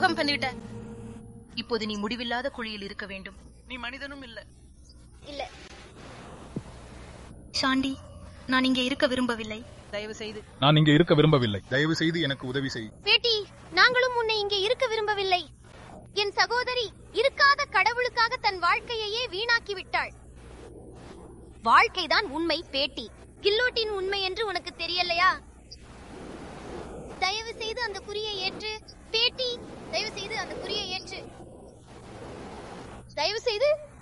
துரோகம் பண்ணிட்ட இப்போது நீ முடிவில்லாத குழியில் இருக்க வேண்டும் நீ மனிதனும் இல்ல இல்ல சாண்டி நான் இங்கே இருக்க விரும்பவில்லை தயவு செய்து நான் இங்கே இருக்க விரும்பவில்லை தயவு செய்து எனக்கு உதவி செய் பேட்டி நாங்களும் உன்னை இங்கே இருக்க விரும்பவில்லை என் சகோதரி இருக்காத கடவுளுக்காக தன் வாழ்க்கையையே வீணாக்கி விட்டாள் வாழ்க்கைதான் உண்மை பேட்டி கில்லோட்டின் உண்மை என்று உனக்கு தெரியலையா தயவு செய்து அந்த குறியை ஏற்று பேட்டி தயவு செய்து அந்த குறியை ஏற்று தயவு செய்து